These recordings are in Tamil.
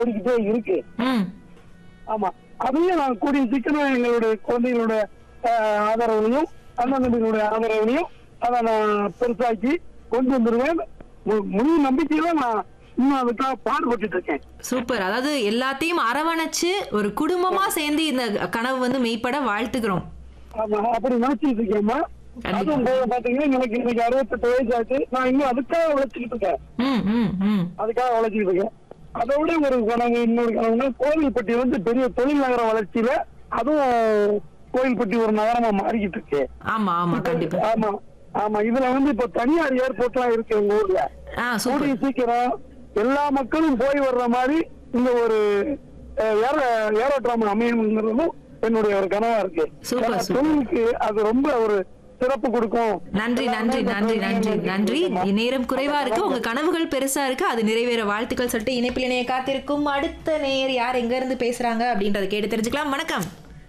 ஓடிக்கிட்டே இருக்கு ம் ஆமா அதையும் நான் கூடிய சீக்கிரம் எங்களுடைய குழந்தைகளோட ஆஹ், ஆதரவுலையும் அண்ணன் தம்பிகளுடைய ஆதரவுலையும் அதை நான் பெருசாக்கி கொண்டு வந்துருவேன் மு- முழு நம்பிக்கையில நான் இன்னும் அதுக்காக பாடுபட்டு இருக்கேன் சூப்பர் அதாவது எல்லாத்தையும் அரவணைச்சு ஒரு குடும்பமா சேர்ந்து இந்த கனவு வந்து மெய்ப்பட வாழ்த்துக்கிறோம் ஆமா அப்படி நினைச்சிட்டு இருக்கேம்மா கண்டிப்பா. அதுவும் போக பாத்தீங்கன்னா எனக்கு இன்னைக்கு அறுபத்தெட்டு வயசு ஆச்சு நான் இன்னும் அதுக்காக உழைச்சிக்கிட்டு இருக்கேன் ம் ம் ம் அதுக்காக உழைச்சிக்கிட்டு இருக்கேன் அதை விட ஒரு கனவு இன்னொரு கனவுனா கோவில்பட்டி வந்து பெரிய தொழில் நகர வளர்ச்சியில அதுவும் கோவில்பட்டி ஒரு நகரமா மாறிக்கிட்டு இருக்கு ஆமா ஆமா கண்டிப்பா ஆமா ஆமா இதுல வந்து இப்ப தனியார் ஏர்போர்ட் எல்லாம் இருக்கு எங்க ஊர்ல ஆ கூடிய சூப்பர் சீக்கிரம் எல்லா மக்களும் போய் வர்ற மாதிரி இந்த ஒரு அஹ், ஏரோ ஏரோட்ராம் அமையணுங்கிறதும் என்னுடைய ஒரு கனவா இருக்கு சூப்பர், ஏன்னா சூப்பர். தொழிலுக்கு அது ரொம்ப ஒரு சிறப்பு கொடுக்கும் நன்றி நன்றி நன்றி நன்றி நன்றி நேரம் குறைவா இருக்கு உங்க கனவுகள் பெருசா இருக்கு அது நிறைவேற வாழ்த்துக்கள் சொல்லிட்டு இணைப்பில் இணைய காத்திருக்கும் அடுத்த நேயர் யார் எங்க இருந்து பேசுறாங்க அப்படின்றத கேட்டு தெரிஞ்சுக்கலாம் வணக்கம்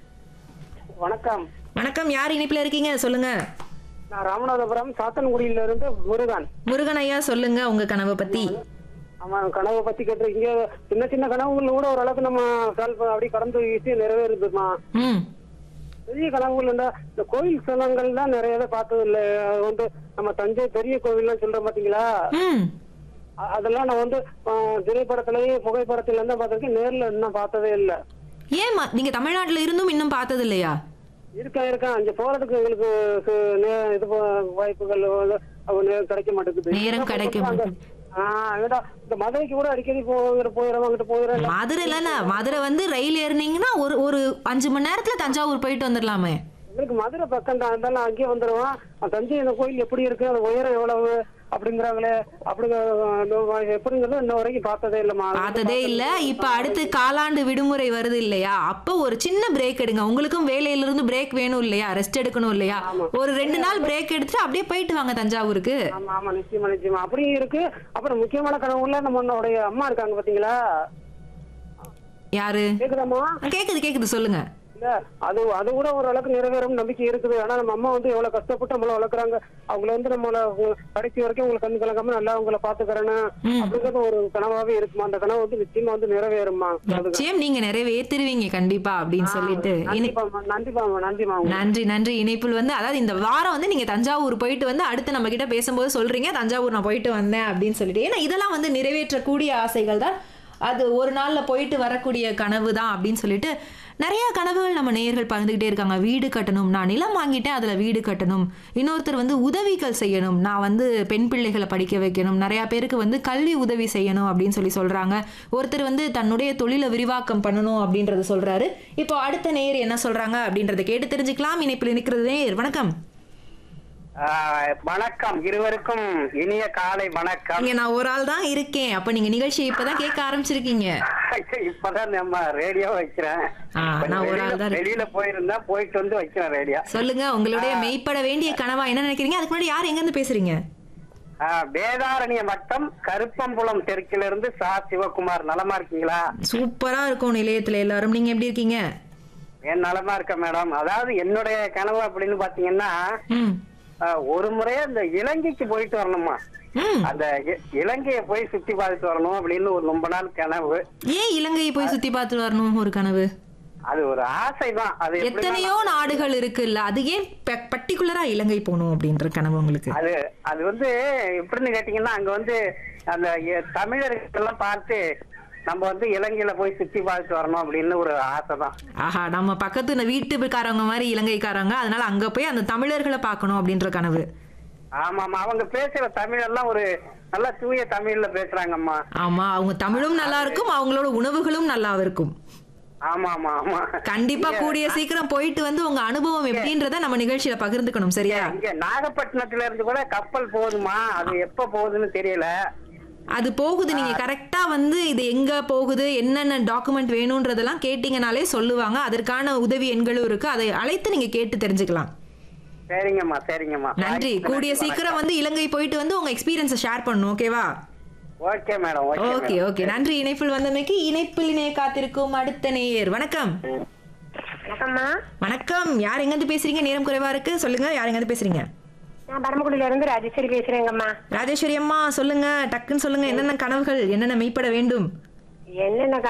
வணக்கம் வணக்கம் யார் இணைப்பில் இருக்கீங்க சொல்லுங்க நான் ராமநாதபுரம் சாத்தன்குடியில இருந்து முருகன் முருகன் ஐயா சொல்லுங்க உங்க கனவை பத்தி ஆமா கனவை பத்தி கேட்டிருக்கீங்க சின்ன சின்ன கனவுகள் கூட ஓரளவுக்கு நம்ம சால்வ் அப்படி கடந்து ஈஸியா நிறைவேறுதுமா ம் பெரிய கனவுகள் இருந்தா இந்த கோயில் ஸ்தலங்கள் தான் நிறைய இதை பார்த்தது இல்ல அது வந்து நம்ம தஞ்சை பெரிய கோவில்லாம் சொல்றோம் பாத்தீங்களா ம் அ- அதெல்லாம் நான் வந்து ஆ, திரைப்படத்திலேயே புகைப்படத்துல இருந்து பார்த்திருக்கேன் நேர்ல இன்னும் பார்த்ததே இல்ல ஏன் நீங்க தமிழ்நாட்டுல இருந்தும் இன்னும் பார்த்தது இல்லையா இருக்கேன் இருக்கேன் அங்க போறதுக்கு எங்களுக்கு கு- நே- இது போ- வாய்ப்புகள் வந்து அவ- நேரம் கிடைக்க மாட்டேங்குது நேரம் கிடைக்க மாட்டேங்குது. ஆஹ் ஏடா இந்த மதுரைக்கு கூட அடிக்கடி போகிற போயிடறோம் அங்கிட்டு போயிடறோம் மதுரை இல்லைன்னா மதுரை வந்து ரயில் ஏறினீங்கன்னா ஒரு ஒரு அஞ்சு மணி நேரத்துல தஞ்சாவூர் போயிட்டு வந்துடலாமே எங்களுக்கு மதுரை பக்கம் தான் இருந்தாலும் அங்கேயே வந்துருவோம் அந்த தஞ்சை இந்த கோயில் எப்படி இருக்கு அது உயரம் எவ்வளவு அப்படிங்கிறாங்களே அப்படிங்கிற அந்த எப்படிங்கிறது இன்ன வரைக்கும் பார்த்ததே இல்லம்மா பார்த்ததே இல்ல இப்ப அடுத்து காலாண்டு விடுமுறை வருது இல்லையா அப்போ ஒரு சின்ன பிரேக் எடுங்க உங்களுக்கும் வேலையில இருந்து பிரேக் வேணும் இல்லையா ரெஸ்ட் எடுக்கணும் இல்லையா ஒரு ரெண்டு நாள் பிரேக் எடுத்துட்டு அப்படியே போயிட்டு வாங்க தஞ்சாவூருக்கு ஆமா ஆமா நிச்சயமா நிச்சயமா அப்படியும் இருக்கு அப்புறம் முக்கியமான கனவுல நம்மளுடைய அம்மா இருக்காங்க பாத்தீங்களா யாரு கேக்குதாம்மா கேக்குது கேக்குது சொல்லுங்க இல்ல அது அது கூட ஓரளவுக்கு நிறைவேறும் நம்பிக்கை இருக்குது ஆனா நம்ம அம்மா வந்து எவ்வளவு கஷ்டப்பட்டு நம்மள வளர்க்குறாங்க அவங்கள வந்து நம்மள உ- கடைசி வரைக்கும் உங்களை கண் கலங்காம நல்லா உங்களை பாத்துக்கிறேன்னு அப்படிங்கிறது ஒரு கனவாவே இருக்குமா அந்த கனவு வந்து நிச்சயமா வந்து நிறைவேறுமா அதுக்கு நிச்சயம் நீங்க நிறைவேற்றிருவீங்க கண்டிப்பா அப்படின்னு சொல்லிட்டு இனி நன்றிப்பாம்மா நன்றிப்பாம்மா நன்றிமா நன்றி நன்றி இணைப்பில் வந்து அதாவது இந்த வாரம் வந்து நீங்க தஞ்சாவூர் போயிட்டு வந்து அடுத்து நம்ம கிட்ட பேசும்போது சொல்றீங்க தஞ்சாவூர் நான் போயிட்டு வந்தேன் அப்படின்னு சொல்லிட்டு ஏன்னா இதெல்லாம் வந்து நிறைவேற்றக்கூடிய ஆசைகள் தான் அது ஒரு நாள்ல போயிட்டு வரக்கூடிய கனவு தான் அப்படின்னு சொல்லிட்டு நிறைய கனவுகள் நம்ம நேயர்கள் பகிர்ந்துகிட்டே இருக்காங்க வீடு கட்டணும் நான் நிலம் வாங்கிட்டேன் அதுல வீடு கட்டணும் இன்னொருத்தர் வந்து உதவிகள் செய்யணும் நான் வந்து பெண் பிள்ளைகளை படிக்க வைக்கணும் நிறைய பேருக்கு வந்து கல்வி உதவி செய்யணும் அப்படின்னு சொல்லி சொல்றாங்க ஒருத்தர் வந்து தன்னுடைய தொழிலை விரிவாக்கம் பண்ணணும் அப்படின்றத சொல்றாரு இப்போ அடுத்த நேயர் என்ன சொல்றாங்க அப்படின்றத கேட்டு தெரிஞ்சுக்கலாம் இணைப்பில் நிற்கிறது நேயர் வணக்கம் ஆஹ் வணக்கம் இருவருக்கும் இனிய காலை வணக்கம் இங்க நான் ஒரு ஆள் தான் இருக்கேன் அப்ப நீங்க நிகழ்ச்சியை இப்பதான் கேட்க ஆரம்பிச்சிருக்கீங்க இப்பதான் நம்ம ரேடியோ வைக்கிறேன் ஆ, நான் ஒரு ஆள் தான் இருக்கேன். வெளியில போயிருந்தா போயிட்டு வந்து வைக்கிறேன் ரேடியோ சொல்லுங்க உங்களுடைய மெய்ப்பட வேண்டிய கனவா என்ன நினைக்கிறீங்க அதுக்கு முன்னாடி யார் எங்க இருந்து பேசுறீங்க ஆஹ் வேதாரண்ய வட்டம் கருப்பம்புலம் தெற்கில இருந்து சா சிவகுமார் நலமா இருக்கீங்களா சூப்பரா இருக்கும் நிலையத்துல எல்லாரும் நீங்க எப்படி இருக்கீங்க என் நலமா இருக்க மேடம் அதாவது என்னுடைய கனவு அப்படின்னு பாத்தீங்கன்னா ம் ஆஹ் ஒரு முறையே இந்த இலங்கைக்கு போயிட்டு வரணுமா ம் அந்த இ- இலங்கையை போய் சுத்தி பார்த்துட்டு வரணும் அப்படின்னு ஒரு ரொம்ப நாள் கனவு ஏன் இலங்கையை போய் சுத்தி பார்த்துட்டு வரணும் ஒரு கனவு அது ஒரு ஆசைதான் அது எப்படின்னா- எத்தனையோ நாடுகள் இருக்குல்ல அது ஏன் பர்டிகுலரா இலங்கை போகணும் அப்படின்ற கனவு உங்களுக்கு அது அது வந்து எப்படின்னு கேட்டீங்கன்னா அங்க வந்து அந்த எ- தமிழர்களெல்லாம் பார்த்து நம்ம வந்து இலங்கையில போய் சுத்தி பார்த்துட்டு வரணும் அப்படின்னு ஒரு ஆசை தான் ஆஹா நம்ம பக்கத்து இந்த வீட்டுக்காரவங்க மாதிரி இலங்கைக்காரங்க அதனால அங்க போய் அந்த தமிழர்களை பார்க்கணும் அப்படின்ற கனவு ஆமா ஆமா அவங்க பேசுற தமிழ் எல்லாம் ஒரு நல்ல தூய தமிழ்ல பேசுறாங்கம்மா ஆமா அவங்க தமிழும் நல்லா இருக்கும் அவங்களோட உணவுகளும் நல்லா இருக்கும் ஆமா ஆமா ஆமா கண்டிப்பா கூடிய சீக்கிரம் போயிட்டு வந்து உங்க அனுபவம் எப்படின்றத நம்ம நிகழ்ச்சியில பகிர்ந்துக்கணும் சரியா இங்க நாகப்பட்டினத்துல இருந்து கூட கப்பல் போகுதுமா அது எப்ப போகுதுன்னு தெரியல அது போகுது நீங்க கரெக்டா வந்து இது எங்க போகுது என்னென்ன டாக்குமெண்ட் வேணும்ன்றதெல்லாம் கேட்டீங்கனாலே சொல்லுவாங்க அதற்கான உதவி எண்களும் இருக்கு அதை அழைத்து நீங்க கேட்டு தெரிஞ்சுக்கலாம் சரிங்கம்மா சரிங்கம்மா நன்றி கூடிய சீக்கிரம் வந்து இலங்கை போயிட்டு வந்து உங்க எக்ஸ்பீரியன்ஸை ஷேர் பண்ணணும் ஓகேவா okay madam okay okay okay நன்றி இணைப்பில் வந்தமைக்கு இணைப்பில் இணைய காத்திருக்கும் அடுத்த நேயர் வணக்கம் வணக்கம்மா வணக்கம் யார் எங்கிருந்து பேசுறீங்க நேரம் குறைவா இருக்கு சொல்லுங்க யார் எங்கிருந்து பேசுறீங்க நான் பரமக்குடியில இருந்து ராஜேஸ்வரி பேசுறேங்கம்மா ராஜேஸ்வரி அம்மா சொல்லுங்க டக்குன்னு சொல்லுங்க என்னென்ன கனவுகள் என்னென்ன மெய்ப்பட வேண்டும் என்னென்ன